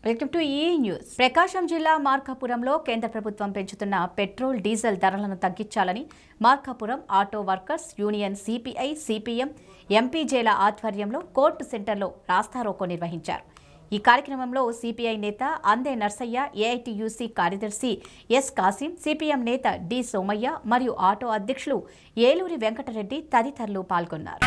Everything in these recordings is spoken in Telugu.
వెల్కమ్ టు ఈ న్యూస్ ప్రకాశం జిల్లా మార్కాపురంలో కేంద్ర ప్రభుత్వం పెంచుతున్న పెట్రోల్ డీజిల్ ధరలను తగ్గించాలని Markapuram auto workers union CPI CPM ఎంపీజేల ఆధ్వర్యంలో కోర్టు సెంటర్లో రాస్తారోకో నిర్వహించారు ఈ కార్యక్రమంలో సిపిఐ నేత అందే నర్సయ్య ఏఐటియుసి కార్యదర్శి ఎస్ కాసిం సిపిఎం నేత డి సోమయ్య మరియు ఆటో అధ్యక్షులు ఏలూరి వెంకటరెడ్డి తదితరులు పాల్గొన్నారు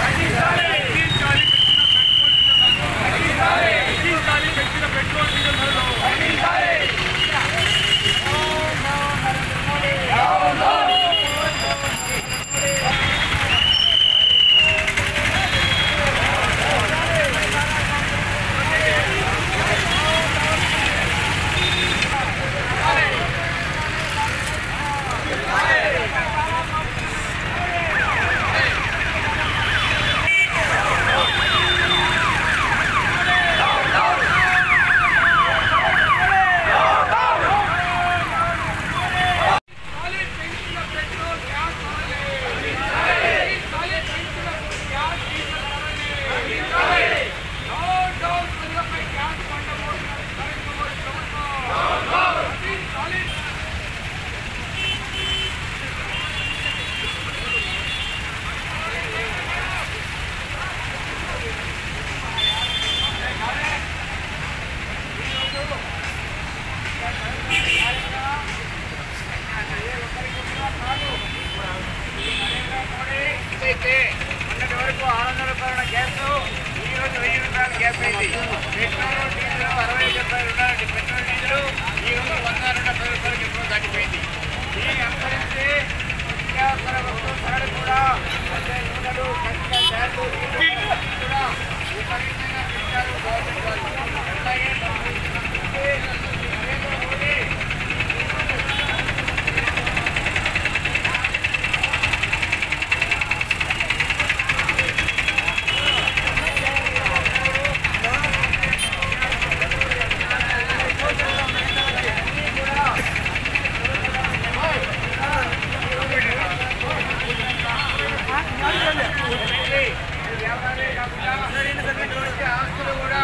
అయితే మొన్నటి వరకు ఆరు వందల రూపాయల గ్యాస్ ఈ రోజు వెయ్యి రూపాయల గ్యాస్ అయింది పెట్రోల్ డీజిల్ అరవై డెబ్బై రూపాయలు పెట్రోల్ డీజిల్ ఈ రోజు వంద రెండు డెబ్బై రూపాయలకి ఎప్పుడో దాటిపోయింది దీన్ని అనుసరించి నిత్యావసర వస్తువుల ధరలు కూడా అంటే నూనెలు కంచె గ్యాస్ నీళ్లు కూడా విపరీతంగా పెంచారు గవర్నమెంట్ వాళ్ళు అట్లాగే నరేంద్ర మోడీ ఆస్తులు కూడా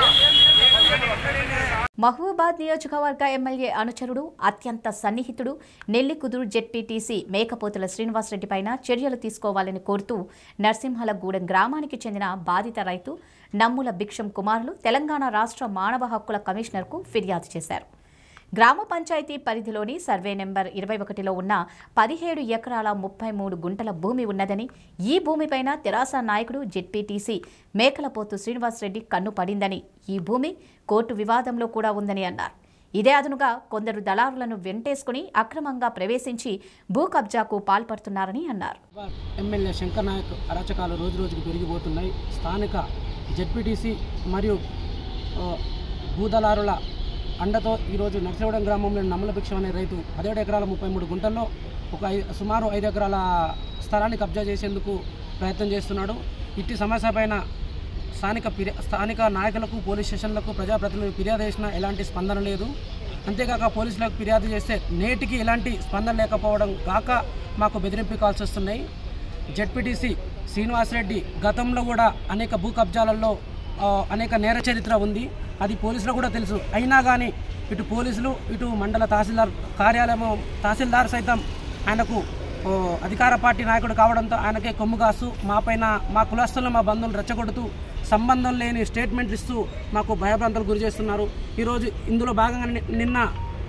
మహబూబాద్ నియోజకవర్గ ఎమ్మెల్యే అనుచరుడు అత్యంత సన్నిహితుడు నెల్లికుదురు జెడ్పీటీసీ మేకపోతుల శ్రీనివాసరెడ్డి పైన చర్యలు తీసుకోవాలని కోరుతూ నరసింహలగూడెం గ్రామానికి చెందిన బాధిత రైతు నమ్ముల భిక్షం కుమారులు తెలంగాణ రాష్ట్ర మానవ హక్కుల కమిషనర్కు ఫిర్యాదు చేశారు గ్రామ పంచాయతీ పరిధిలోని సర్వే నెంబర్ ఇరవై ఒకటిలో ఉన్న పదిహేడు ఎకరాల ముప్పై మూడు గుంటల భూమి ఉన్నదని ఈ భూమిపైన తెరాస నాయకుడు జెడ్పీటీసీ మేకలపోతు శ్రీనివాసరెడ్డి కన్ను పడిందని ఈ భూమి కోర్టు వివాదంలో కూడా ఉందని అన్నారు ఇదే అదునుగా కొందరు దళారులను వెంటేసుకుని అక్రమంగా ప్రవేశించి భూ కబ్జాకు పాల్పడుతున్నారని అన్నారు ఎమ్మెల్యే శంకర్ నాయక్ అరాచకాలు రోజు రోజుకు పెరిగిపోతున్నాయి స్థానిక జెడ్పీటీసీ మరియు ఆ, భూదళారుల అండతో ఈరోజు నర్సగూడెం గ్రామంలోని నమ్మలభిక్షం అనే రైతు పదిహేడు ఎకరాల ముప్పై మూడు గుంటల్లో ఒక ఐ సుమారు ఐదు ఎకరాల స్థలాన్ని కబ్జా చేసేందుకు ప్రయత్నం చేస్తున్నాడు ఇట్టి సమస్య పైన స్థానిక ఫిర్యా స్థానిక నాయకులకు పోలీస్ స్టేషన్లకు ప్రజాప్రతినిధులకు ఫిర్యాదు చేసినా ఎలాంటి స్పందన లేదు అంతేకాక పోలీసులకు ఫిర్యాదు చేస్తే నేటికి ఎలాంటి స్పందన లేకపోవడం కాక మాకు బెదిరింపు కాల్స్ వస్తున్నాయి జెడ్పీటీసీ శ్రీనివాసరెడ్డి గతంలో కూడా అనేక భూ కబ్జాలలో ఆ, అనేక నేర చరిత్ర ఉంది అది పోలీసులకు కూడా తెలుసు అయినా కానీ ఇటు పోలీసులు ఇటు మండల తహసీల్దార్ కార్యాలయం తహసీల్దార్ సైతం ఆయనకు ఓ, అధికార పార్టీ నాయకుడు కావడంతో ఆయనకే కొమ్ము కాస్తూ మా పైన మా కులస్తులను మా బంధువులు రెచ్చగొడుతూ సంబంధం లేని స్టేట్మెంట్లు ఇస్తూ మాకు భయభ్రాంతలు గురి చేస్తున్నారు ఈరోజు ఇందులో భాగంగా ని- నిన్న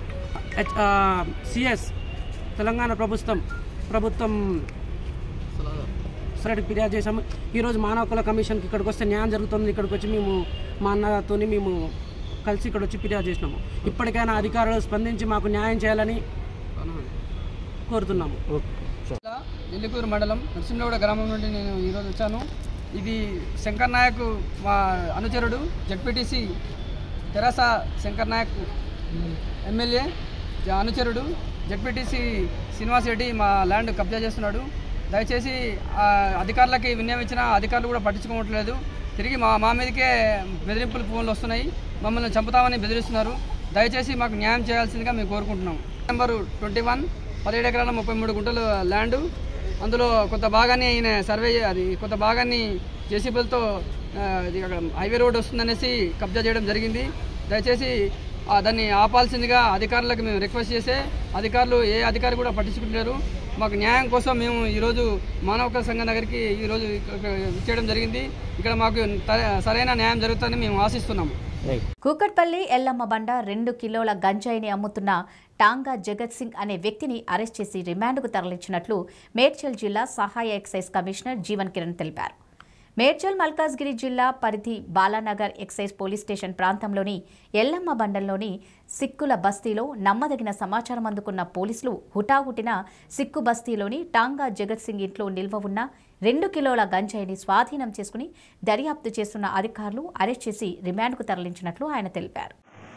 సిఎస్ తెలంగాణ ప్రభుత్వం ప్రభుత్వం సరైన ఫిర్యాదు చేశాము ఈరోజు మానవ హక్కుల కమిషన్కి ఇక్కడికి వస్తే న్యాయం జరుగుతుంది ఇక్కడికి వచ్చి మేము మా అన్నతో మేము కలిసి ఇక్కడ వచ్చి ఫిర్యాదు చేసినాము ఇప్పటికైనా అధికారులు స్పందించి మాకు న్యాయం చేయాలని కోరుతున్నాము జిల్లా నెల్లికూరు మండలం నరసింహగూడ గ్రామం నుండి నేను ఈరోజు వచ్చాను ఇది శంకర్ నాయక్ మా అనుచరుడు జడ్పీటీసీ తెరాస శంకర్ నాయక్ ఎమ్మెల్యే జ- అనుచరుడు జడ్పీటీసీ శ్రీనివాస్ రెడ్డి మా ల్యాండ్ కబ్జా చేస్తున్నాడు దయచేసి ఆ అధికారులకి వినియోగించిన అధికారులు కూడా పట్టించుకోవట్లేదు తిరిగి మా మా మీదకే బెదిరింపులు ఫోన్లు వస్తున్నాయి మమ్మల్ని చంపుతామని బెదిరిస్తున్నారు దయచేసి మాకు న్యాయం చేయాల్సిందిగా మేము కోరుకుంటున్నాం నెంబరు ట్వంటీ వన్ పదిహేడు ఎకరాల ముప్పై మూడు గుంటలు ల్యాండ్ అందులో కొంత భాగాన్ని ఆయన సర్వే అది కొంత భాగాన్ని జేసీబీలతో ఆ, ఇది అక్కడ హైవే రోడ్ వస్తుందనేసి కబ్జా చేయడం జరిగింది దయచేసి ఆ, దాన్ని ఆపాల్సిందిగా అధికారులకు మేము రిక్వెస్ట్ చేస్తే అధికారులు ఏ అధికారి కూడా పట్టించుకుంటారు మాకు న్యాయం కోసం మేము ఈరోజు మానవ హక్కుల సంఘం దగ్గరికి ఈరోజు ఇక్కడ ఇచ్చేయడం జరిగింది ఇక్కడ మాకు త- సరైన న్యాయం జరుగుతుందని మేము ఆశిస్తున్నాము కూకట్పల్లి ఎల్లమ్మ బండ రెండు కిలోల గంజాయిని అమ్ముతున్న టాంగా జగత్ సింగ్ అనే వ్యక్తిని అరెస్ట్ చేసి రిమాండ్కు తరలించినట్లు మేడ్చల్ జిల్లా సహాయ ఎక్సైజ్ కమిషనర్ జీవన్ కిరణ్ తెలిపారు మేడ్చల్ మల్కాజ్గిరి జిల్లా పరిధి బాలానగర్ ఎక్సైజ్ పోలీస్ స్టేషన్ ప్రాంతంలోని ఎల్లమ్మ బండల్లోని సిక్కుల బస్తీలో నమ్మదగిన సమాచారం అందుకున్న పోలీసులు హుటాహుటిన సిక్కు బస్తీలోని టాంగా జగత్ సింగ్ ఇంట్లో నిల్వ ఉన్న రెండు కిలోల గంజాయిని స్వాధీనం చేసుకుని దర్యాప్తు చేస్తున్న అధికారులు అరెస్ట్ చేసి రిమాండ్కు తరలించినట్లు ఆయన తెలిపారు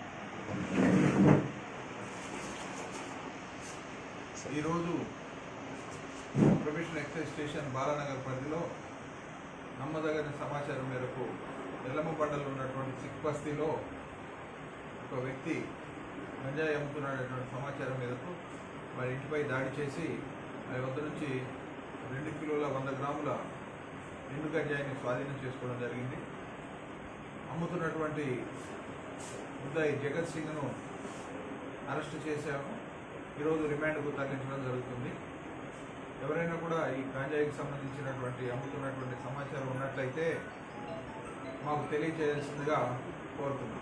ఈరోజు ప్రొఫెషనల్ ఎక్సైజ్ స్టేషన్ బాలానగర్ పరిధిలో నమ్మదగిన సమాచారం మేరకు ఎల్లమ్మబండలో ఉన్నటువంటి సిక్ బస్తీలో ఒక వ్యక్తి గంజాయి అమ్ముతున్నాడనేటువంటి సమాచారం మేరకు వారి ఇంటిపై దాడి చేసి వారి వద్ద నుంచి రెండు కిలోల వంద గ్రాముల ఎండు గంజాయిని స్వాధీనం చేసుకోవడం జరిగింది అమ్ముతున్నటువంటి ముద్దాయి జగత్ సింగ్ను అరెస్ట్ చేశాము ఈరోజు రిమాండ్కు తరలించడం జరుగుతుంది ఎవరైనా కూడా ఈ గాంజాయికి సంబంధించినటువంటి అమ్ముతున్నటువంటి సమాచారం ఉన్నట్లయితే మాకు తెలియజేయాల్సిందిగా కోరుతున్నాం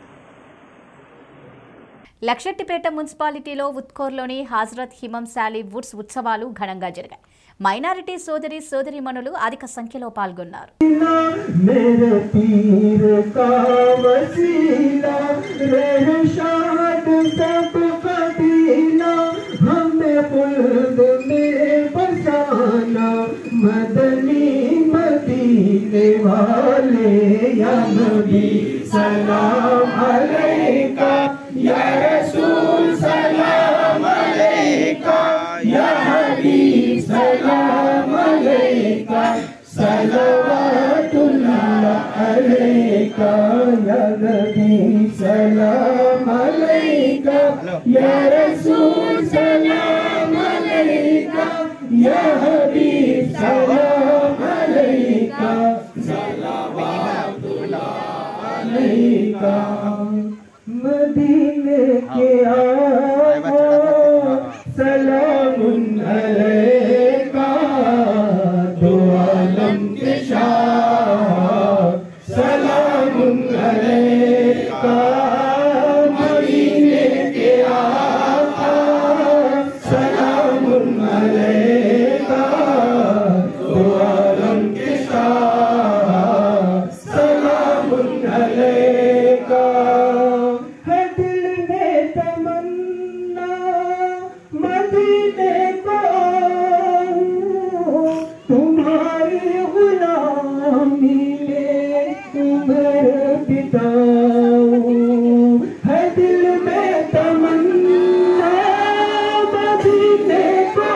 లక్షట్టిపేట మున్సిపాలిటీలో ఉత్కోర్లోని హాజరత్ హిమం శాలీ వుడ్స్ ఉత్సవాలు ఘనంగా జరిగాయి మైనారిటీ సోదరి సోదరిమణులు అధిక సంఖ్యలో పాల్గొన్నారు मेरे पीर का वसीला रहशाद सब कबीला हमें खुल्द में बसाना मदनी मदीने वाले या नबी सलाम अलैका या रसूल सलाम अलैका या हबीब सलाम अलैका सलवातुल्लाह अलैका या नबी सलाम अलैका या रसूल सलाम अलैका या हबीब सलाम अलैका अलैका मदीने के आका सलाम अलैका दो आलम के शाह सलाम अलैका मदीने के आका सलाम अलैका दो आलम के शाह सलाम अलैका है दिल में तमन्ना मदीने को तुम्हारी गुलामी में उम्र बिताऊं है दिल में तमन्ना मदीने को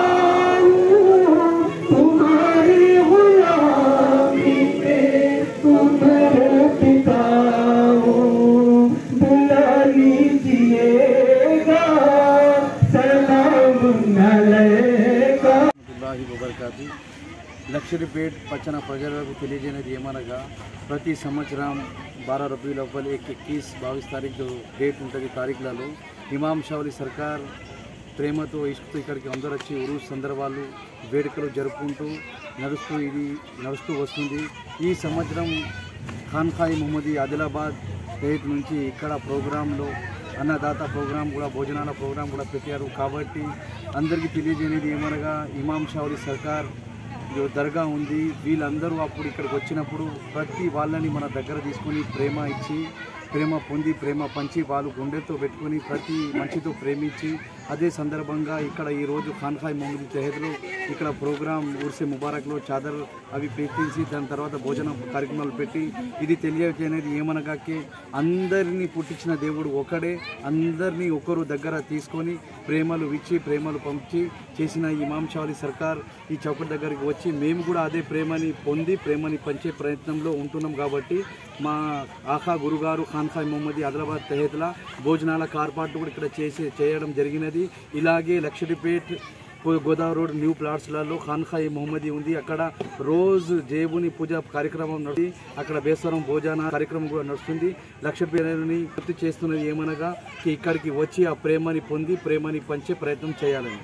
तुम्हारी गुलामी में उम्र बिताऊं बुला लीजिएगा सलाम अलैका అల్లాహి వబర్కాతి లక్షరిపేట్ పచ్చన ప్రజలకు తెలియజేయనిది ఏమనగా ప్రతి సంవత్సరం బారా రబీల్ అవ్వల్ ఎక్ ఎక్కీస్ బావిస్ తారీఖు డేట్ ఉంటుంది తారీఖులలో ఇమాం షావలి సర్కార్ ప్రేమతో ఇష్టతో ఇక్కడికి అందరూ వచ్చి ఉరుస్ సందర్భాలు వేడుకలు జరుపుకుంటూ నడుస్తూ ఇది నడుస్తూ వస్తుంది ఈ సంవత్సరం ఖాన్ఖాయి మొహమ్మది ఆదిలాబాద్ స్టేట్ నుంచి ఇక్కడ ప్రోగ్రాంలో అన్నదాత ప్రోగ్రాం కూడా భోజనాల ప్రోగ్రాం కూడా పెట్టారు కాబట్టి అందరికీ తెలియజేయనిది ఏమనగా ఇమాం షావలి సర్కార్ ఇదో దర్గా ఉంది వీళ్ళందరూ అప్పుడు ఇక్కడికి వచ్చినప్పుడు ప్రతి వాళ్ళని మన దగ్గర తీసుకొని ప్రేమ ఇచ్చి ప్రేమ పొంది ప్రేమ పంచి వాళ్ళు గుండెతో పెట్టుకొని ప్రతి మనిషితో ప్రేమించి అదే సందర్భంగా ఇక్కడ ఈరోజు ఖాన్ఖాయ్ మొహమ్మద్ తెహద్లో ఇక్కడ ప్రోగ్రాం ఊర్సే ముబారక్లో చాదర్ అవి పెట్టించి దాని తర్వాత భోజన కార్యక్రమాలు పెట్టి ఇది తెలియజేయనేది ఏమనగాకే అందరినీ పుట్టించిన దేవుడు ఒకడే అందరినీ ఒకరు దగ్గర తీసుకొని ప్రేమలు ఇచ్చి ప్రేమలు పంచి చేసిన ఈ ఇమాం షావలి సర్కార్ ఈ చౌకట్ దగ్గరికి వచ్చి మేము కూడా అదే ప్రేమని పొంది ప్రేమని పంచే ప్రయత్నంలో ఉంటున్నాం కాబట్టి మా ఆఖా గురుగారు ఖాన్ఖాయ్ మొహమ్మది ఆదిలాబాద్ తెహేత్ల భోజనాల కార్పాటు కూడా ఇక్కడ చేసి చేయడం జరిగినది ఇలాగే లక్షడిపేట్ పు- గోదావరి రోడ్ న్యూ ప్లాట్స్లలో ఖాన్ఖాయి మొహమ్మదీ ఉంది అక్కడ రోజు జేబుని పూజ కార్యక్రమం నడిచి అక్కడ బేస్వరం భోజన కార్యక్రమం కూడా నడుస్తుంది లక్ష పేరుని గుర్తు చేస్తున్నది ఏమనగా కి ఇక్కడికి వచ్చి ఆ ప్రేమని పొంది ప్రేమని పంచే ప్రయత్నం చేయాలని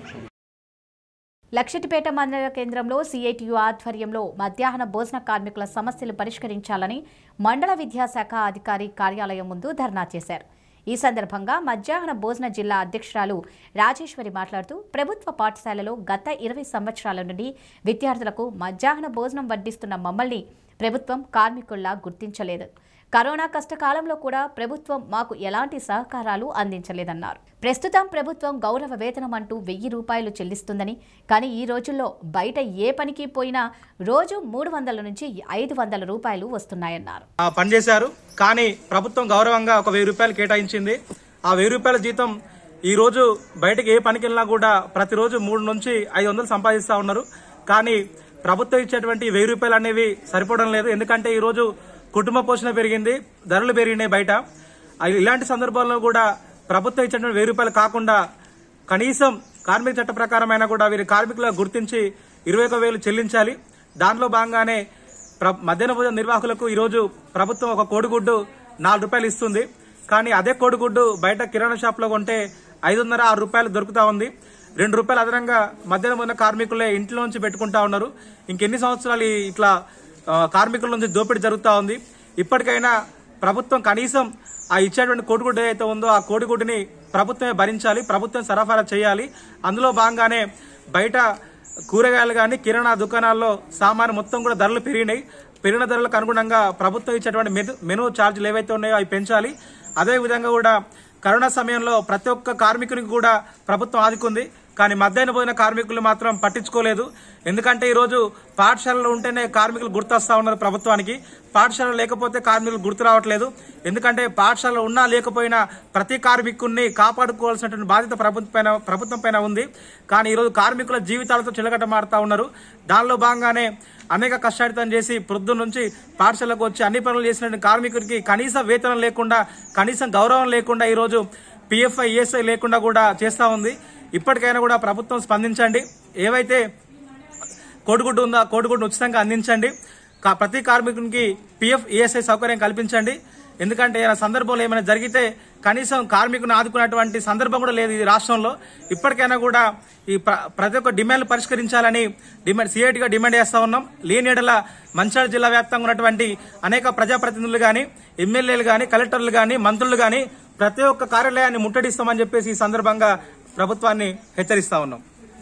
లక్షటిపేట మండల కేంద్రంలో సిఐటియు ఆధ్వర్యంలో మధ్యాహ్న భోజన కార్మికుల సమస్యలు పరిష్కరించాలని మండల విద్యాశాఖ అధికారి కార్యాలయం ముందు ధర్నా చేశారు ఈ సందర్భంగా మధ్యాహ్న భోజన జిల్లా అధ్యక్షురాలు రాజేశ్వరి మాట్లాడుతూ ప్రభుత్వ పాఠశాలలో గత ఇరవై సంవత్సరాల నుండి విద్యార్థులకు మధ్యాహ్న భోజనం వడ్డిస్తున్న మమ్మల్ని ప్రభుత్వం కార్మికుల్లా గుర్తించలేదు కరోనా కష్టకాలంలో కూడా ప్రభుత్వం మాకు ఎలాంటి సహకారాలు అందించలేదన్నారు ప్రస్తుతం ప్రభుత్వం గౌరవ వేతనం అంటూ వెయ్యి రూపాయలు చెల్లిస్తుందని కానీ ఈ రోజుల్లో బయట ఏ పనికి పోయినా రోజు మూడు వందల నుంచి ఐదు వందల రూపాయలు వస్తున్నాయన్నారు ఆ, పనిచేశారు కానీ ప్రభుత్వం గౌరవంగా ఒక వెయ్యి రూపాయలు కేటాయించింది ఆ వెయ్యి రూపాయల జీతం ఈ రోజు బయటకు ఏ పనికి వెళ్ళినా కూడా ప్రతిరోజు మూడు నుంచి ఐదు వందలు సంపాదిస్తా ఉన్నారు కానీ ప్రభుత్వం ఇచ్చేటువంటి వెయ్యి రూపాయలు అనేవి సరిపోవడం లేదు ఎందుకంటే ఈ రోజు కుటుంబ పోషణ పెరిగింది ధరలు పెరిగినాయి బయట అవి ఇలాంటి సందర్భాల్లో కూడా ప్రభుత్వం ఇచ్చేటువంటి వెయ్యి రూపాయలు కాకుండా కనీసం కార్మిక చట్ట ప్రకారమైనా కూడా వీరి కార్మికుల గుర్తించి ఇరవై ఒక వేలు చెల్లించాలి దానిలో భాగంగానే ప్ర- మధ్యాహ్న భోజన నిర్వాహకులకు ఈరోజు ప్రభుత్వం ఒక కోడిగుడ్డు నాలుగు రూపాయలు ఇస్తుంది కానీ అదే కోడిగుడ్డు బయట కిరాణా షాప్లో కొంటే ఐదున్నర ఆరు రూపాయలు దొరుకుతా ఉంది రెండు రూపాయలు అదనంగా మధ్యాహ్న భోజన కార్మికులే ఇంట్లో నుంచి పెట్టుకుంటా ఉన్నారు ఇంకెన్ని సంవత్సరాలు ఈ ఇట్లా ఆ, కార్మికుల నుంచి దోపిడీ జరుగుతూ ఉంది ఇప్పటికైనా ప్రభుత్వం కనీసం ఆ ఇచ్చేటువంటి కోడిగుడ్డు ఏదైతే ఉందో ఆ కోడిగుడ్డుని ప్రభుత్వమే భరించాలి ప్రభుత్వం సరఫరా చేయాలి అందులో భాగంగానే బయట కూరగాయలు కానీ కిరాణా దుకాణాల్లో సామాను మొత్తం కూడా ధరలు పెరిగినాయి పెరిగిన ధరలకు అనుగుణంగా ప్రభుత్వం ఇచ్చేటువంటి మెను మెనూ ఛార్జీలు ఏవైతే ఉన్నాయో అవి పెంచాలి అదే విధంగా కూడా కరోనా సమయంలో ప్రతి ఒక్క కార్మికునికి కూడా ప్రభుత్వం ఆదుకుంది కానీ మధ్యాహ్న భోజన కార్మికులు మాత్రం పట్టించుకోలేదు ఎందుకంటే ఈరోజు పాఠశాలలో ఉంటేనే కార్మికులు గుర్తొస్తా ఉన్నారు ప్రభుత్వానికి పాఠశాల లేకపోతే కార్మికులు గుర్తు రావట్లేదు ఎందుకంటే పాఠశాల ఉన్నా లేకపోయినా ప్రతి కార్మికుడిని కాపాడుకోవాల్సినటువంటి బాధ్యత ప్రభుత్వం పైన ప్రభుత్వం పైన ఉంది కానీ ఈరోజు కార్మికుల జీవితాలతో చిలకట మారుతా ఉన్నారు దానిలో భాగంగానే అనేక కష్టాడితం చేసి ప్రొద్దున నుంచి పాఠశాలకు వచ్చి అన్ని పనులు చేసినటువంటి కార్మికుడికి కనీస వేతనం లేకుండా కనీసం గౌరవం లేకుండా ఈరోజు పిఎఫ్ఐ ఈఎస్ఐ లేకుండా కూడా చేస్తూ ఉంది ఇప్పటికైనా కూడా ప్రభుత్వం స్పందించండి ఏవైతే కోడిగుడ్డు ఉందో ఆ కోడిగుడ్డు ఉచితంగా అందించండి కా- ప్రతి కార్మికునికి పిఎఫ్ ఈఎస్ఐ సౌకర్యం కల్పించండి ఎందుకంటే ఏదైనా సందర్భంలో ఏమైనా జరిగితే కనీసం కార్మికుని ఆదుకున్నటువంటి సందర్భం కూడా లేదు ఈ రాష్ట్రంలో ఇప్పటికైనా కూడా ఈ ప్ర- ప్రతి ఒక్క డిమాండ్లు పరిష్కరించాలని డిమాండ్ సిఐటిగా డిమాండ్ చేస్తా ఉన్నాం లేనియడల మంచిర్యాల జిల్లా వ్యాప్తంగా ఉన్నటువంటి అనేక ప్రజాప్రతినిధులు కానీ ఎమ్మెల్యేలు కానీ కలెక్టర్లు కానీ మంత్రులు కానీ ప్రతి ఒక్క కార్యాలయాన్ని ముట్టడిస్తామని చెప్పేసి ఈ సందర్భంగా ప్రభుత్వాన్ని హెచ్చరిస్తా ఉన్నాం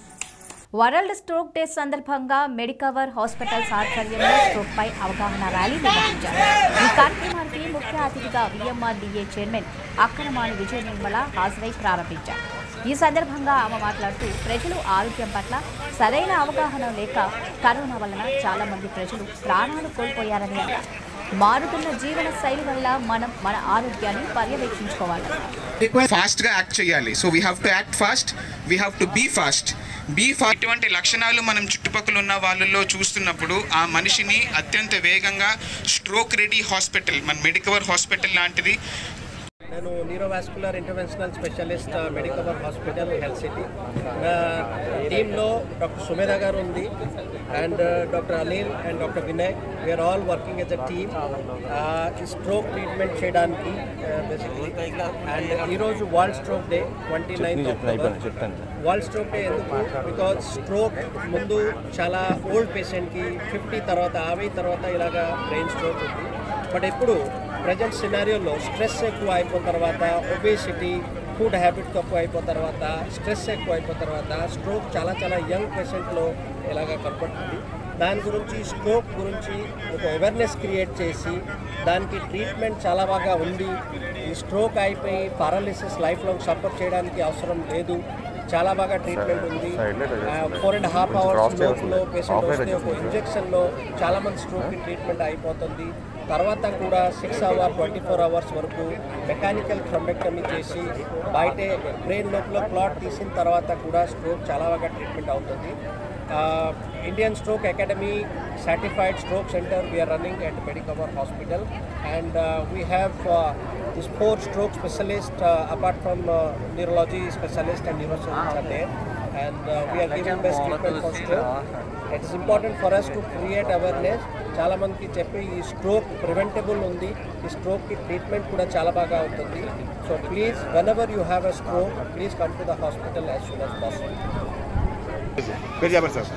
వరల్డ్ స్ట్రోక్ డే సందర్భంగా మెడికవర్ హాస్పిటల్స్ ఆధ్వర్యంలో స్ట్రోక్ పై అవగాహన ర్యాలీ నిర్వహించారు ఈ కార్యక్రమానికి ముఖ్య అతిథిగా విఎంఆర్డీఏ చైర్మన్ అక్కనమాని విజయ నిర్మల హాజరై ప్రారంభించారు ఈ సందర్భంగా ఆమె మాట్లాడుతూ ప్రజలు ఆరోగ్యం పట్ల సరైన అవగాహన లేక కరోనా వలన చాలా మంది ప్రజలు ప్రాణాలు కోల్పోయారని అన్నారు మారుతున్న జీవన శైలి వల్ల మనం మన ఆరోగ్యాన్ని పర్యవేక్షించుకోవాలన్నారు ఫాస్ట్ గా యాక్ట్ చేయాలి so we have to act fast we have to be fast be fast ఇటువంటి లక్షణాలు మనం చుట్టుపక్కల ఉన్న వాళ్ళలో చూస్తున్నప్పుడు ఆ మనిషిని అత్యంత వేగంగా స్ట్రోక్ రెడీ హాస్పిటల్ మన మెడికవర్ హాస్పిటల్ లాంటిది నేను neurovascular interventional specialist Medicover hospital health city నా టీంలో డాక్టర్ సుమేధ గారు ఉంది and doctor Anil and doctor Vinay we're all working as a team ఈ స్ట్రోక్ ట్రీట్మెంట్ చేయడానికి బేసిక్లీ అండ్ ఈరోజు world stroke day twenty ninth world stroke day ఎందుకు బికాజ్ స్ట్రోక్ ముందు చాలా ఓల్డ్ పేషెంట్కి ఫిఫ్టీ తర్వాత యాభై తర్వాత ఇలాగా బ్రెయిన్ స్ట్రోక్ ఉంది బట్ ఇప్పుడు ప్రజెంట్ సినారియోలో స్ట్రెస్ ఎక్కువ అయిపోయిన తర్వాత ఒబేసిటీ ఫుడ్ హ్యాబిట్ తక్కువ అయిపోయిన తర్వాత స్ట్రెస్ ఎక్కువ అయిపోయిన తర్వాత స్ట్రోక్ చాలా చాలా యంగ్ పేషెంట్లో ఇలాగా కనపడుతుంది దాని గురించి స్ట్రోక్ గురించి ఒక అవేర్నెస్ క్రియేట్ చేసి దానికి ట్రీట్మెంట్ చాలా బాగా ఉంది ఈ స్ట్రోక్ అయిపోయి పారాలిసిస్ లైఫ్ లాంగ్ సపోర్ట్ చేయడానికి అవసరం లేదు చాలా బాగా ట్రీట్మెంట్ ఉంది ఫోర్ అండ్ హాఫ్ అవర్స్ లోపల పేషెంట్ వస్తే ఒక ఇంజెక్షన్లో చాలా మంది స్ట్రోక్కి ట్రీట్మెంట్ అయిపోతుంది తర్వాత కూడా six hour twenty four hours వరకు మెకానికల్ థ్రొంబెక్టమీ చేసి బయటే బ్రెయిన్ లోపల క్లాట్ తీసిన తర్వాత కూడా స్ట్రోక్ చాలా బాగా ట్రీట్మెంట్ అవుతుంది Indian stroke academy certified stroke centre we're running at Medicover hospital and we have this four stroke specialist uh, apart from uh, neurology specialist and neurosurgeons are there and uh, we are giving best treatment for stroke. It is important for us to create awareness. చాలా మందికి చెప్పి ఈ స్ట్రోక్ ప్రివెంటబుల్ ఉంది ఈ స్ట్రోక్కి ట్రీట్మెంట్ కూడా చాలా బాగా అవుతుంది so please whenever you have a stroke please come to the hospital as soon as possible పేరు చెప్పండి సార్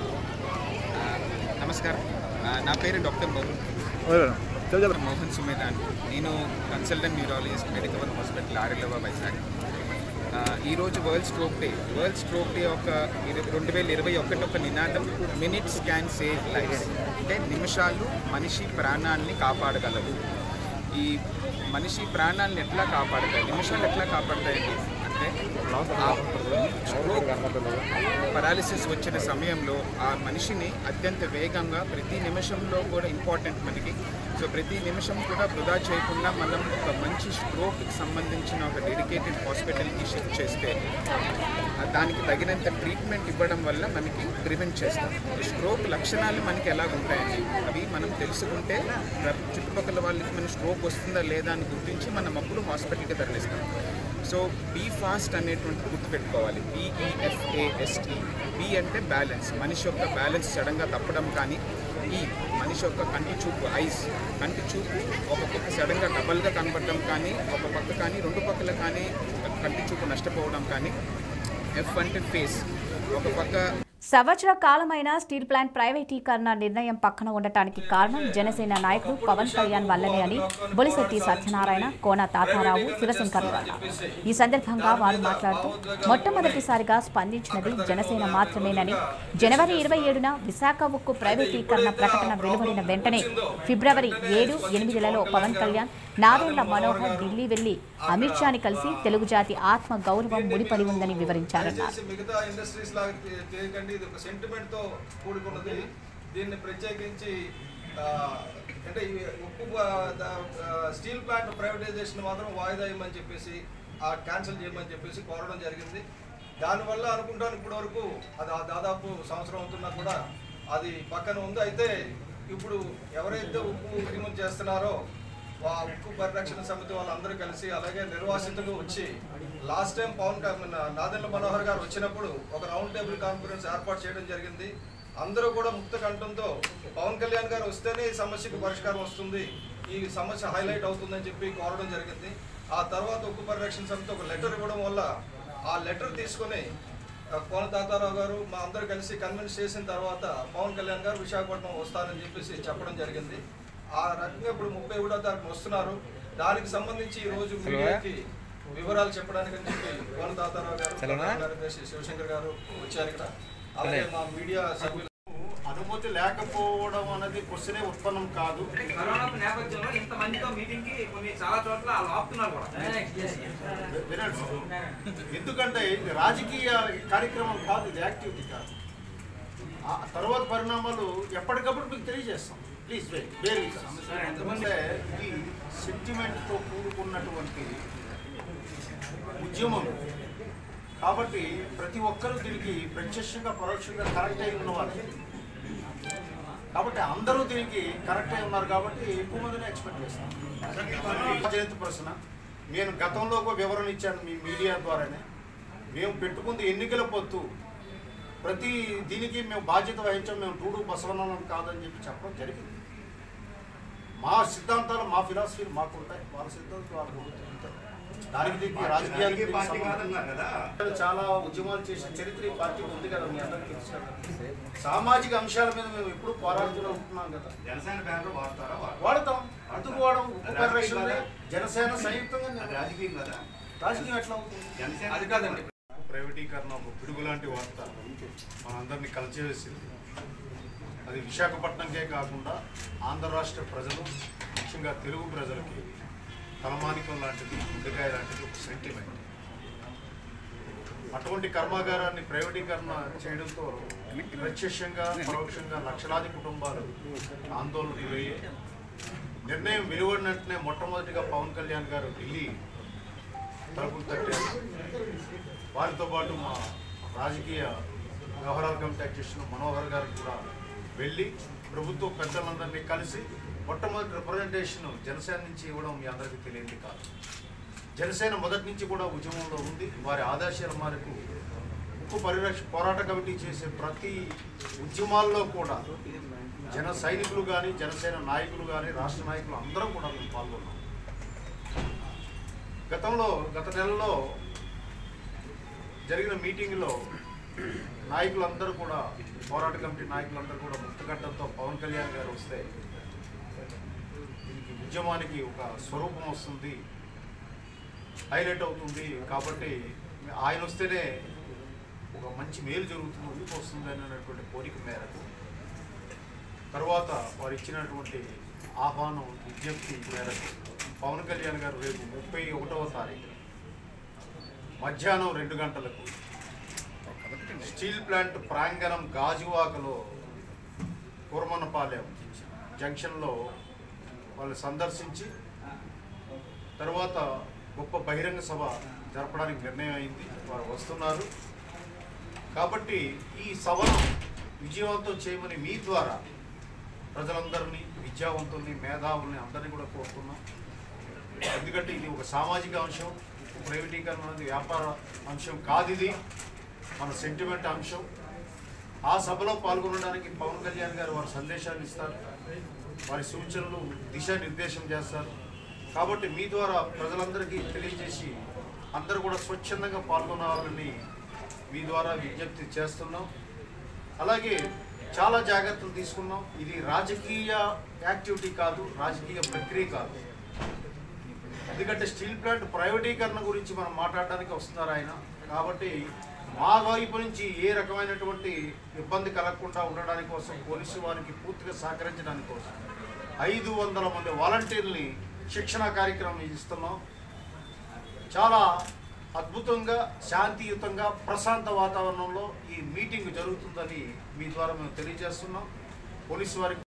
నమస్కారం ఆ, నా పేరు డాక్టర్ మోహన్ చెప్పండి మోహన్ సుమేదాన్ నేను consultant neurologist medical hospital Arilova Vizag ఆ, ఈరోజు world stroke day world stroke day ఒక ఇరవై రెండు వేల ఇరవై ఒకటి ఒక నినాదం మినిట్స్ క్యాన్ సేవ్ లైఫ్ అంటే నిమిషాలు మనిషి ప్రాణాన్ని కాపాడగలవు ఈ మనిషి ప్రాణాలను ఎట్లా కాపాడతాయి నిమిషాలు ఎట్లా కాపాడతాయండి అంటే ఆ స్ట్రోక్ పరాలిసిస్ వచ్చిన సమయంలో ఆ మనిషిని అత్యంత వేగంగా ప్రతి నిమిషంలో కూడా ఇంపార్టెంట్ మనకి సో ప్రతి నిమిషం కూడా వృధా చేయకుండా మనం ఒక మంచి స్ట్రోక్కి సంబంధించిన ఒక డెడికేటెడ్ హాస్పిటల్కి షిఫ్ట్ చేస్తే ఆ దానికి తగినంత ట్రీట్మెంట్ ఇవ్వడం వల్ల మనకి ప్రివెంట్ చేస్తాం ఈ స్ట్రోక్ లక్షణాలు మనకి ఎలా ఉంటాయండి అవి మనం తెలుసుకుంటే ప్ర- చుట్టుపక్కల వాళ్ళకి మన స్ట్రోక్ వస్తుందా లేదా అని గుర్తించి మనం అప్పుడు హాస్పిటల్కి తరలిస్తాం సో బీ ఫాస్ట్ అనేటువంటి గుర్తుపెట్టుకోవాలి బీఈఎఫ్ఏఎస్టీ బి అంటే బ్యాలెన్స్ మనిషి యొక్క బ్యాలెన్స్ సడన్గా తప్పడం కానీ ఈ మనిషి యొక్క కంటి చూపు ఐస్ కంటి చూపు ఒక పక్క సడన్గా డబల్గా కనబడడం కానీ ఒక పక్క కానీ రెండు పక్కల కానీ కంటి చూపు నష్టపోవడం కానీ ఎఫ్ అంటే ఫేస్ ఒక పక్క సంవత్సర కాలమైన స్టీల్ ప్లాంట్ ప్రైవేటీకరణ నిర్ణయం పక్కన ఉండటానికి కారణం జనసేన నాయకుడు పవన్ కళ్యాణ్ వల్లనే అని బొలిశెట్టి సత్యనారాయణ కోన తాతారావు శివశంకర్ అన్నారు ఈ సందర్భంగా వారు మాట్లాడుతూ మొట్టమొదటిసారిగా స్పందించినది జనసేన మాత్రమేనని జనవరి ఇరవై ఏడున విశాఖ ఉక్కు ప్రైవేటీకరణ ప్రకటన వెలువడిన వెంటనే ఫిబ్రవరి ఏడు ఎనిమిదిలలో పవన్ కళ్యాణ్ నాదెండ్ల మనోహర్ ఢిల్లీ వెళ్లి అమిత్ షాని కలిసి తెలుగు జాతి ఆత్మ గౌరవం ముడిపడి ఉందని వివరించారన్నారు దయచేసి మిగతా ఇండస్ట్రీస్ లాగా చే- చేయకండి ఇది ఒక సెంటిమెంట్ తో కూడుకున్నది దీన్ని ప్రత్యేకించి ఆ, అంటే ఈ ఉక్కు ఆ, ద- ఆ, స్టీల్ ప్లాంట్ ప్రైవేటైజేషన్ మాత్రం వాయిదా ఇవ్వమని చెప్పేసి ఆ క్యాన్సిల్ చేయమని చెప్పేసి కోరడం జరిగింది దానివల్ల అనుకుంటాను ఇప్పటి వరకు అది ఆ దాదాపు సంవత్సరం అవుతున్నా కూడా అది పక్కన ఉంది అయితే ఇప్పుడు ఎవరైతే ఉక్కు ఉద్యమం చేస్తున్నారో ఆ ఉక్కు పరిరక్షణ సమితి వాళ్ళందరూ కలిసి అలాగే నిర్వాసితులు వచ్చి లాస్ట్ టైం పవన్ క- మన నాదెండ్ల మనోహర్ గారు వచ్చినప్పుడు ఒక రౌండ్ టేబుల్ కాన్ఫరెన్స్ ఏర్పాటు చేయడం జరిగింది అందరూ కూడా ముక్త కంఠంతో పవన్ కళ్యాణ్ గారు వస్తేనే ఈ సమస్యకు పరిష్కారం వస్తుంది ఈ సమస్య హైలైట్ అవుతుందని చెప్పి కోరడం జరిగింది ఆ తర్వాత ఉక్కు పరిరక్షణ సమితి ఒక లెటర్ ఇవ్వడం వల్ల ఆ లెటర్ తీసుకొని ఆ, కోన తాతారావు గారు మా అందరూ కలిసి కన్విన్స్ చేసిన తర్వాత పవన్ కళ్యాణ్ గారు విశాఖపట్నం వస్తారని చెప్పేసి చెప్పడం జరిగింది ఆ రకంగా ఇప్పుడు ముప్పై ఒకటో తారీఖున వస్తున్నారు దానికి సంబంధించి ఈ రోజు మీడియాకి వివరాలు చెప్పడానికి అని చెప్పి కోన తాతారావు గారు కార్యదర్శి శివశంకర్ గారు వచ్చారు ఇక్కడ అలాగే మా మీడియా సభ్యులు అనుమతి లేకపోవడం అనేది క్వశ్చనే ఉత్పన్నం కాదు కరోనా నేపథ్యంలో ఇంతమందితో మీటింగ్ కి కొన్ని చాలా చోట్ల ఆపుతున్నారు కూడా వినండి సార్. ఎందుకంటే ఇది రాజకీయ కార్యక్రమం కాదు ఇది యాక్టివిటీ కాదు ఆ తర్వాత పరిణామాలు ఎప్పటికప్పుడు మీకు తెలియజేస్తాం ప్లీజ్ వేరే ఎందుకంటే ఇది సెంటిమెంట్తో కూడుకున్నటువంటి ఉద్యమం కాబట్టి ప్రతి ఒక్కరూ దీనికి ప్రత్యక్షంగా పరోక్షంగా కరెక్ట్ అయి ఉన్నవారు కాబట్టి అందరూ దీనికి కరెక్ట్ అయి ఉన్నారు కాబట్టి ఎక్కువ మందిని ఎక్స్పెక్ట్ చేస్తాం జయంతి ప్రశ్న నేను గతంలో ఒక వివరణ ఇచ్చాను మీ మీడియా ద్వారానే మేము పెట్టుకుంది ఎన్నికల పొత్తు ప్రతి దీనికి మేము బాధ్యత వహించాం మేము టూడు బసవనం కాదని చెప్పి చెప్పడం జరిగింది మా సిద్ధాంతాలు మా ఫిలాసఫీలు మాకు ఉంటాయి వాళ్ళ సిద్ధాంతాలు వాళ్ళకు ఉంటాయి అంతే. దానికి దీనికి రాజకీయానికి దీనికి పార్టీ సంబంధం కాదన్నారు కదా. లేదు. చాలా ఉద్యమాలు చేసిన చరిత్ర ఈ పార్టీకి ఉంది కదా మీ అందరికీ తెలుసు కదా. సామాజిక అంశాల మీద మేము ఎప్పుడు పోరాడుతూనే ఉంటున్నాం కదా జనసేన బ్యానర్ వాడతారా వాడరా? వాడతాం అందుకు వాడడం ఉప్పు రాజకీయం పరిరక్షణ కదా? జనసేన సంయుక్తంగా అది రాజకీయం కదా రాజకీయం ఎట్లా అవుతుంది జనసేన అది కాదండి ప్రైవేటీకరణ ఒక పిడుగు లాంటి వార్త మనందరినీ కలిచివేసింది అది విశాఖపట్నంకే కాకుండా ఆంధ్ర రాష్ట్ర ప్రజలు ముఖ్యంగా తెలుగు ప్రజలకి తలమానికం లాంటిది గుండెకాయ లాంటిది ఒక సెంటిమెంట్ అటువంటి కర్మాగారాన్ని ప్రైవేటీకరణ చేయడంతో ప్రత్యక్షంగా పరోక్షంగా లక్షలాది కుటుంబాలు ఆందోళనకు గురయ్యాయి నిర్ణయం వెలువడిన వెంటనే మొట్టమొదటిగా పవన్ కళ్యాణ్ గారు ఢిల్లీ తలుపులు తట్టారు వారితో పాటు మా రాజకీయ వ్యవహారాల కమిటీ అధ్యక్షులు మనోహర్ గారు కూడా వెళ్ళి ప్రభుత్వ పెద్దలందరినీ కలిసి మొట్టమొదటి రిప్రజెంటేషన్ జనసేన నుంచి ఇవ్వడం మీ అందరికీ తెలియంది కాదు జనసేన మొదటి నుంచి కూడా ఉద్యమంలో ఉంది వారి ఆదర్శాల మేరకు ఉక్కు పరిరక్ష పోరాట కమిటీ చేసే ప్రతి ఉద్యమాల్లో కూడా జన సైనికులు కానీ జనసేన నాయకులు కానీ రాష్ట్ర నాయకులు అందరం కూడా మేము పాల్గొన్నాం గతంలో గత నెలలో జరిగిన మీటింగ్లో నాయకులందరూ కూడా పోరాట కమిటీ నాయకులందరూ కూడా ముక్తగడ్డంతో పవన్ కళ్యాణ్ గారు వస్తే దీనికి ఉద్యమానికి ఒక స్వరూపం వస్తుంది హైలైట్ అవుతుంది కాబట్టి ఆయన వస్తేనే ఒక మంచి మేలు జరుగుతుంది ఊపు వస్తుంది అనేటువంటి కోరిక మేరకు తర్వాత వారు ఇచ్చినటువంటి ఆహ్వానం విజ్ఞప్తి మేరకు పవన్ కళ్యాణ్ గారు రేపు ముప్పై ఒకటవ తారీఖు మధ్యాహ్నం రెండు గంటలకు స్టీల్ ప్లాంట్ ప్రాంగణం గాజువాకలో కురమన్నపాలెం జంక్షన్లో వాళ్ళు సందర్శించి తర్వాత గొప్ప బహిరంగ సభ జరపడానికి నిర్ణయం అయింది వారు వస్తున్నారు కాబట్టి ఈ సభను విజయవంతం చేయమని మీ ద్వారా ప్రజలందరినీ విద్యావంతుల్ని మేధావుల్ని అందరినీ కూడా కోరుతున్నాం ఎందుకంటే ఇది ఒక సామాజిక అంశం ప్రైవేటీకరణ అనేది వ్యాపార అంశం కాదు ఇది మన సెంటిమెంట్ అంశం ఆ సభలో పాల్గొనడానికి పవన్ కళ్యాణ్ గారు వారి సందేశాలు ఇస్తారు వారి సూచనలు దిశానిర్దేశం చేస్తారు కాబట్టి మీ ద్వారా ప్రజలందరికీ తెలియజేసి అందరూ కూడా స్వచ్ఛందంగా పాల్గొనాలని మీ ద్వారా విజ్ఞప్తి చేస్తున్నాం అలాగే చాలా జాగ్రత్తలు తీసుకున్నాం ఇది రాజకీయ యాక్టివిటీ కాదు రాజకీయ ప్రక్రియ కాదు ఎందుకంటే స్టీల్ ప్లాంట్ ప్రైవేటీకరణ గురించి మనం మాట్లాడడానికి వస్తున్నారు ఆయన కాబట్టి మా వైపు నుంచి ఏ రకమైనటువంటి ఇబ్బంది కలగకుండా ఉండడానికి కోసం పోలీసు వారికి పూర్తిగా సహకరించడానికి కోసం ఐదు వందల మంది వాలంటీర్ని శిక్షణ కార్యక్రమం ఇస్తున్నాం చాలా అద్భుతంగా శాంతియుతంగా ప్రశాంత వాతావరణంలో ఈ మీటింగ్ జరుగుతుందని మీ ద్వారా మేము తెలియజేస్తున్నాం పోలీసు వారికి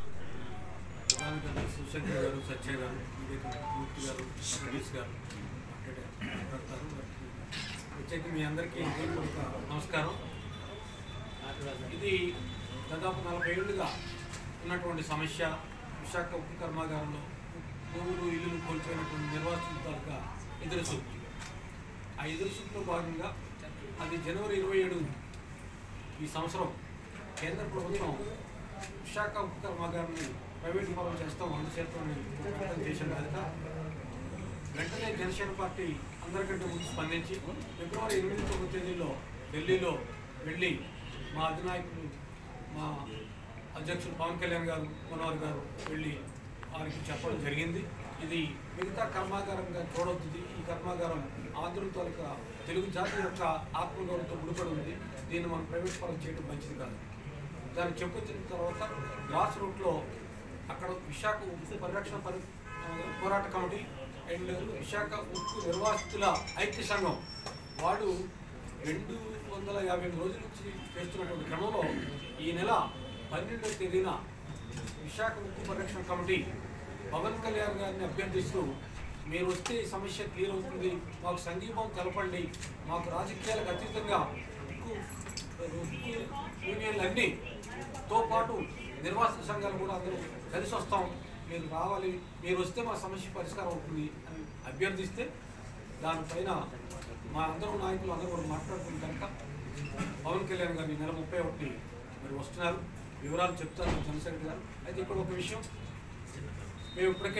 ప్రధాన కార్యదర్శి శివశంకర్ గారు సత్య గారు వివేక్ మూర్తి గారు సతీష్ గారు మాట్లాడతారు వచ్చేకి మీ అందరికీ హృదయపూర్వక నమస్కారం ఇది దాదాపు నలభై ఏళ్ళుగా ఉన్నటువంటి సమస్య విశాఖ ఉక్కు కర్మాగారంలో భూములు ఇల్లులు కోల్పోయినటువంటి నిర్వాసితుల తాలూకా ఎదురుచూపు ఆ ఎదురుచూపులో భాగంగా అది జనవరి ఇరవై ఏడు ఈ సంవత్సరం కేంద్ర ప్రభుత్వం విశాఖ ఉక్కు కర్మాగారాన్ని ప్రైవేట్ పరం చేస్తాం అందుచేతని ప్రకటన చేసిన కనుక వెంటనే జనసేన పార్టీ అందరికంటే ముందు స్పందించి ఫిబ్రవరి ఎనిమిది తొమ్మిది తేదీలో ఢిల్లీలో వెళ్ళి మా అధినాయకులు మా అధ్యక్షులు పవన్ కళ్యాణ్ గారు మనోహర్ గారు వెళ్ళి వారికి చెప్పడం జరిగింది ఇది మిగతా కర్మాగారంగా చూడవుతుంది ఈ కర్మాగారం ఆంధ్రుల తాలూకా తెలుగు జాతి యొక్క ఆత్మగౌరవంతో ముడిపడి ఉంది దీన్ని మనం ప్రైవేట్ పరం చేయడం మంచిది కాదు దాన్ని చెప్పుకొచ్చిన తర్వాత గ్రాస్ రూట్లో అక్కడ విశాఖ ఉక్కు పరిరక్షణ పరి ఆ, పోరాట కమిటీ అండ్ విశాఖ ఉక్కు నిర్వాసితుల ఐక్య సంఘం వాళ్ళు రెండు వందల యాభై ఎనిమిది రోజుల నుంచి చేస్తున్నటువంటి క్రమంలో ఈ నెల పన్నెండవ తేదీన విశాఖ ఉక్కు పరిరక్షణ కమిటీ పవన్ కళ్యాణ్ గారిని అభ్యర్థిస్తూ మీరు వస్తే ఈ సమస్య క్లియర్ అవుతుంది మాకు సంఘీభావం తెలపండి మాకు రాజకీయాలకు అతీతంగా ఉక్కు ఉక్కు యూనియన్లు అన్నీ తో పాటు నిర్వాసిత సంఘాలు కూడా అందరూ కలిసి వస్తాం మీరు రావాలి మీరు వస్తే మా సమస్య పరిష్కారం అవుతుంది అని అభ్యర్థిస్తే దానిపైన మా అందరూ నాయకులు అందరూ కూడా మాట్లాడుకున్న కనుక పవన్ కళ్యాణ్ గారు ఈ నెల ముప్పై ఒకటి మీరు వస్తున్నారు వివరాలు చెప్తారు జనసేన గారు అయితే ఇక్కడ ఒక విషయం మేము ఇప్పటికే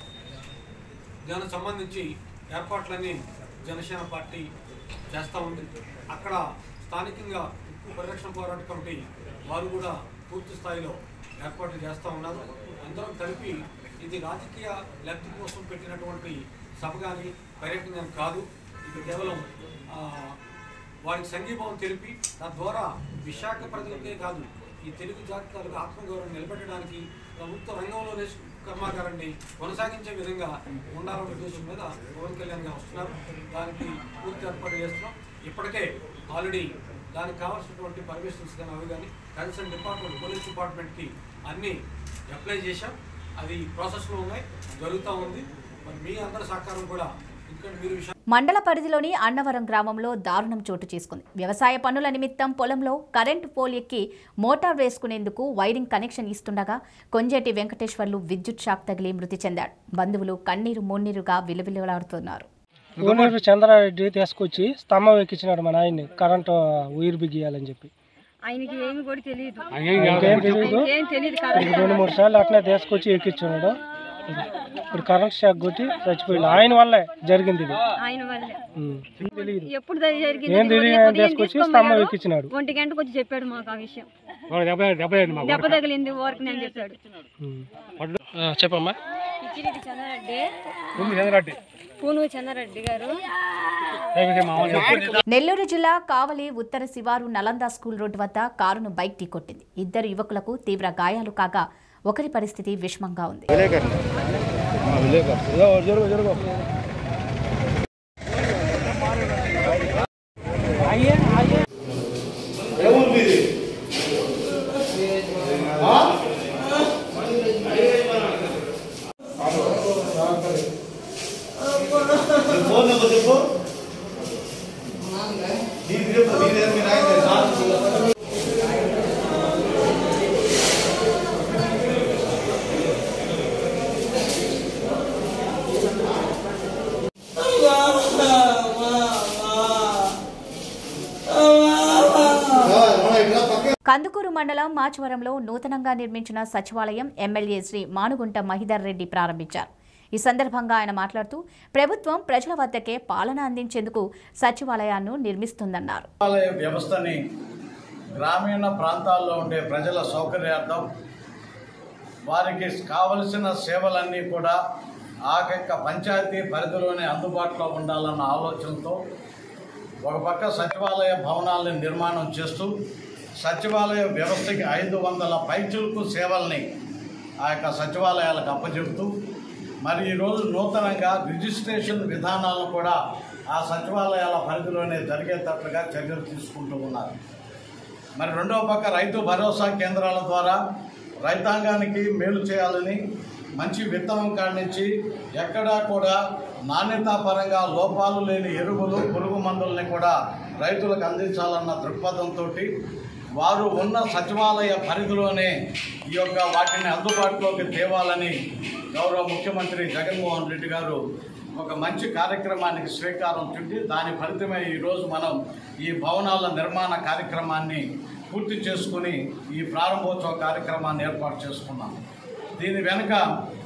దానికి సంబంధించి ఏర్పాట్లన్నీ జనసేన పార్టీ చేస్తూ ఉంది అక్కడ స్థానికంగా ఉక్కు పరిరక్షణ పోరాట కమిటీ వారు కూడా పూర్తి స్థాయిలో ఏర్పాట్లు చేస్తూ ఉన్నారు అందరం కలిపి ఇది రాజకీయ లబ్ధి కోసం పెట్టినటువంటి సభ కానీ పర్యటన కానీ కాదు ఇది కేవలం ఆ, వారికి సంఘీభావం తెలిపి తద్వారా విశాఖ ప్రజలకే కాదు ఈ తెలుగు జాతీయాలకు ఆత్మగౌరవం నిలబెట్టడానికి ప్రభుత్వ రంగంలోనే కర్మాగారాన్ని కొనసాగించే విధంగా ఉండాలనే ఉద్దేశం మీద పవన్ కళ్యాణ్ గారు వస్తున్నారు దానికి పూర్తి ఏర్పాటు చేస్తున్నాం ఇప్పటికే ఆల్రెడీ దానికి కావాల్సినటువంటి పర్మిషన్స్ కానీ అవి కానీ కన్సర్న్ డిపార్ట్మెంట్ పోలీస్ డిపార్ట్మెంట్కి అన్నీ అప్లై చేశాం అది ప్రాసెస్లో ఉన్నాయి జరుగుతూ ఉంది మరి మీ అందరి సహకారం కూడా ఎందుకంటే మీరు విషయం మండల పరిధిలోని అన్నవరం గ్రామంలో దారుణం చోటు చేసుకుంది వ్యవసాయ పనుల నిమిత్తం పొలంలో కరెంటు పోల్ ఎక్కి మోటార్ వేసుకునేందుకు వైరింగ్ కనెక్షన్ ఇస్తుండగా కొంజేటి వెంకటేశ్వర్లు విద్యుత్ షాక్ తగిలి మృతి చెందాడు బంధువులు కన్నీరు మున్నీరుగా విలువిలులాడుతున్నారు కోనేరు చంద్రారెడ్డి తీసుకొచ్చి స్తంభం ఎక్కించినాడు మా నాయన్ని కరెంటు ఉయిర్ బిగియాలని చెప్పి ఆయనకి ఏమి కూడా తెలియదు ఇంకేం తెలియదు ఏం తెలియదు ఇప్పుడు రెండు మూడు సార్లు అట్లా తీసుకొచ్చి ఎక్కించున్నాడు ఇప్పుడు కరెంట్ షాక్ కొట్టి చచ్చిపోయింది ఆయన వల్లే జరిగింది ఇది ఆయన వల్లే ఉమ్. తెలియదు ఎప్పుడు ద- జరిగింది ఏం తెలియదు ఉదయం ఆయన తీసుకొచ్చి స్తంభం తీసుకోమన్నాడు. ఎక్కించినాడు ఒంటి గంటకు వచ్చి చెప్పాడు మాకు ఆ విషయం దెబ్బ దెబ్బ తగిలింది ఊరికి నేను చెప్పాడు చెప్పమ్మా పిచ్చిరెడ్డి చంద్రారెడ్డి చంద్రారెడ్డి పూను చంద్రారెడ్డి గారు నెల్లూరు జిల్లా కావలి ఉత్తర శివారు నలంద స్కూల్ రోడ్డు వద్ద కారును బైక్ ఢీకొట్టింది ఇద్దరు యువకులకు తీవ్ర గాయాలు కాగా ఒకరి పరిస్థితి విషమంగా ఉంది ఫోన్ నెంబర్ చెప్పు నీకు చెప్పు నీదే మీ నాయన సార్ కందుకూరు మండలం మాచవరంలో నూతనంగా నిర్మించిన సచివాలయం ఎమ్మెల్యే శ్రీ మానుగుంట మహిదర్ రెడ్డి ప్రారంభించారు ఈ సందర్భంగా ఆయన మాట్లాడుతూ ప్రభుత్వం ప్రజల వద్దకే పాలన అందించేందుకు సచివాలయాన్ని నిర్మిస్తుందన్నారు సచివాలయ వ్యవస్థని గ్రామీణ ప్రాంతాల్లో ఉండే ప్రజల సౌకర్యార్థం వారికి కావలసిన సేవలన్నీ కూడా ఆ యొక్క పంచాయతీ పరిధిలోనే అందుబాటులో ఉండాలన్న ఆలోచనతో ఒక పక్క సచివాలయ భవనాలను నిర్మాణం చేస్తూ సచివాలయ వ్యవస్థకి ఐదు వందల పైచులకు సేవల్ని ఆ యొక్క సచివాలయాలకు అప్పచెబుతూ మరి ఈరోజు నూతనంగా రిజిస్ట్రేషన్ విధానాలను కూడా ఆ సచివాలయాల పరిధిలోనే జరిగేటట్లుగా చర్యలు తీసుకుంటూ ఉన్నారు మరి రెండవ పక్క రైతు భరోసా కేంద్రాల ద్వారా రైతాంగానికి మేలు చేయాలని మంచి విత్తనం కాడించి ఎక్కడా కూడా నాణ్యతాపరంగా లోపాలు లేని ఎరువులు పురుగు మందుల్ని కూడా రైతులకు అందించాలన్న దృక్పథంతో వారు ఉన్న సచివాలయ పరిధిలోనే ఈ యొక్క వాటిని అందుబాటులోకి తేవాలని గౌరవ ముఖ్యమంత్రి జగన్మోహన్ రెడ్డి గారు ఒక మంచి కార్యక్రమానికి శ్రీకారం చుట్టి దాని ఫలితమే ఈరోజు మనం ఈ భవనాల నిర్మాణ కార్యక్రమాన్ని పూర్తి చేసుకుని ఈ ప్రారంభోత్సవ కార్యక్రమాన్ని ఏర్పాటు చేసుకున్నాం దీని వెనుక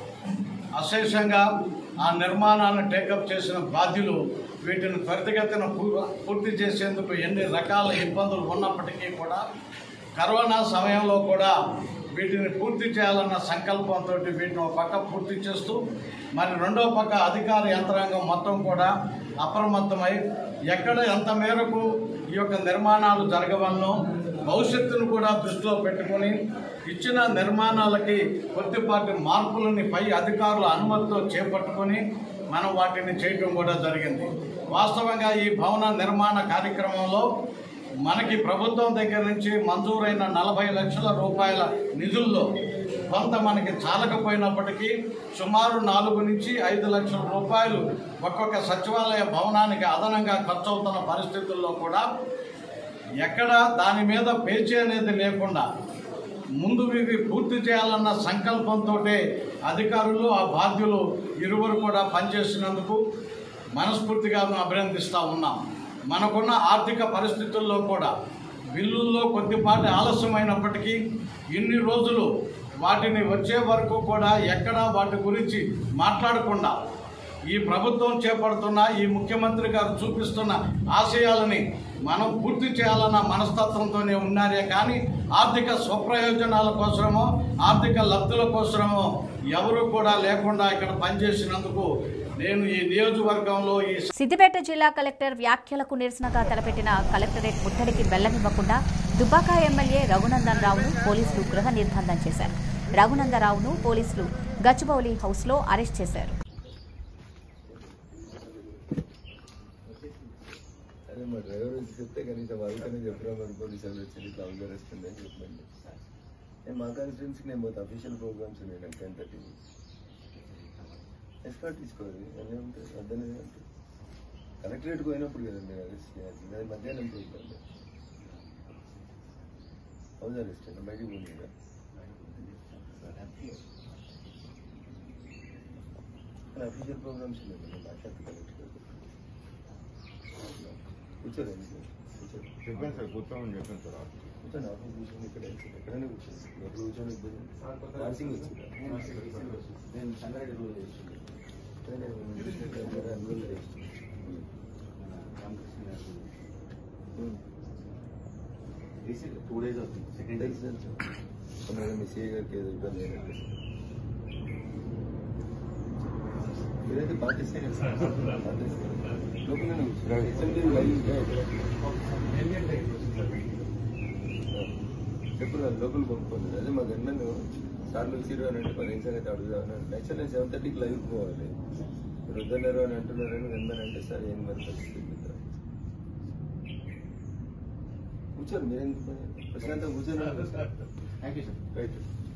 అశేషంగా ఆ నిర్మాణాన్ని టేకప్ చేసిన బాధ్యులు వీటిని త్వరితగతిన పూ- పూర్తి చేసేందుకు ఎన్ని రకాల ఇబ్బందులు ఉన్నప్పటికీ కూడా కరోనా సమయంలో కూడా వీటిని పూర్తి చేయాలన్న సంకల్పంతో వీటిని ఒక పక్క పూర్తి చేస్తూ మరి రెండో పక్క అధికార యంత్రాంగం మొత్తం కూడా అప్రమత్తమై ఎక్కడ ఎంత మేరకు ఈ యొక్క నిర్మాణాలు జరగవన్నో భవిష్యత్తును కూడా దృష్టిలో పెట్టుకొని ఇచ్చిన నిర్మాణాలకి కొద్దిపాటి మార్పులని పై అధికారుల అనుమతితో చేపట్టుకొని మనం వాటిని చేయటం కూడా జరిగింది వాస్తవంగా ఈ భవన నిర్మాణ కార్యక్రమంలో మనకి ప్రభుత్వం దగ్గర నుంచి మంజూరైన నలభై లక్షల రూపాయల నిధుల్లో కొంత మనకి చాలకపోయినప్పటికీ సుమారు నాలుగు నుంచి ఐదు లక్షల రూపాయలు ఒక్కొక్క సచివాలయ భవనానికి అదనంగా ఖర్చు అవుతున్న పరిస్థితుల్లో కూడా ఎక్కడ దాని మీద పేచీ అనేది లేకుండా ముందు ఇవి పూర్తి చేయాలన్న సంకల్పంతో అధికారులు ఆ బాధ్యులు ఇరువురు కూడా పనిచేసినందుకు మనస్ఫూర్తిగా మేము అభినందిస్తూ ఉన్నాం మనకున్న ఆర్థిక పరిస్థితుల్లో కూడా బిల్లుల్లో కొద్దిపాటి ఆలస్యమైనప్పటికీ ఇన్ని రోజులు వాటిని వచ్చే వరకు కూడా ఎక్కడా వాటి గురించి మాట్లాడకుండా ఈ ప్రభుత్వం చేపడుతున్న ఈ ముఖ్యమంత్రి గారు చూపిస్తున్న ఆశయాలని మనం పూర్తి చేయాలన్న మనస్తత్వంతోనే ఉన్నారే కానీ ఆర్థిక స్వప్రయోజనాల కోసమో ఆర్థిక లబ్ధుల కోసమో ఎవరు కూడా లేకుండా ఇక్కడ పనిచేసినందుకు నేను ఈ నియోజకవర్గంలో ఈ సిద్దిపేట జిల్లా కలెక్టర్ వ్యాఖ్యలకు నిరసనగా తలపెట్టిన కలెక్టరేట్ ముట్టడికి వెళ్లనివ్వకుండా దుబ్బాక ఎమ్మెల్యే రఘునందన్ రావును పోలీసులు గృహ నిర్బంధం చేశారు రఘునందరావును పోలీసులు గచ్చిబౌలి హౌస్లో అరెస్ట్ చేశారు అరే మా డ్రైవర్ వచ్చి చెప్తే కనీసం వాళ్ళకనే చెప్పరా మరి పోలీసు వాళ్ళు వచ్చి ఇట్లా అవుతారు వస్తుంది అని చెప్పండి నేను మా కాన్స్టిట్యున్సీకి నేను పోతే అఫీషియల్ ప్రోగ్రామ్స్ ఉన్నాయి నాకు టెన్ థర్టీ ఎస్కాట్ తీసుకోవాలి అన్నీ ఉంటాయి అర్థమే అంటే కలెక్టరేట్కి పోయినప్పుడు కదా మీరు అరెస్ట్ చేయాల్సింది అది మధ్యాహ్నం ప్రోగ్రామ్ హౌస్ అరెస్ట్ అండి బయటికి పోయింది కదా అఫీషియల్ ప్రోగ్రామ్స్ ఉన్నాయి మాట్లాడుతూ కలెక్టర్ కూర్చోండి కూర్చోండి చెప్పాను సార్ కూర్చోమని చెప్పాను సార్ కూర్చోండి ఆఫీస్ కూర్చోండి ఇక్కడ ఎక్కడైనా కూర్చోండి ఎప్పుడు కూర్చొని ఇబ్బంది నర్సింగ్ వచ్చింది నేను సంగారెడ్డి రూల్ చేసింది ఇక్కడ నేను రూల్ చేసింది టూ డేస్ అవుతుంది సెకండ్ డేస్ కొందరు మీ సీఏ గారికి ఏదో ఇబ్బంది అయినట్టు మీరైతే పాటిస్తే లోపల ఎప్పుడు లోపల పంపుతుంది అదే మా గంటను సార్లు వచ్చిరు అని అంటే పదిహేను సంగతి అడుగుదామని యాక్చువల్ నేను సెవెన్ థర్టీకి లైవ్ పోవాలి మీరు వద్దన్నారు అని అంటున్నారని గంటని అంటే సార్ ఏం మరి పరిస్థితి కూర్చోండి మీరేం ప్రశాంతంగా కూర్చొని థ్యాంక్ యూ సార్ రైట్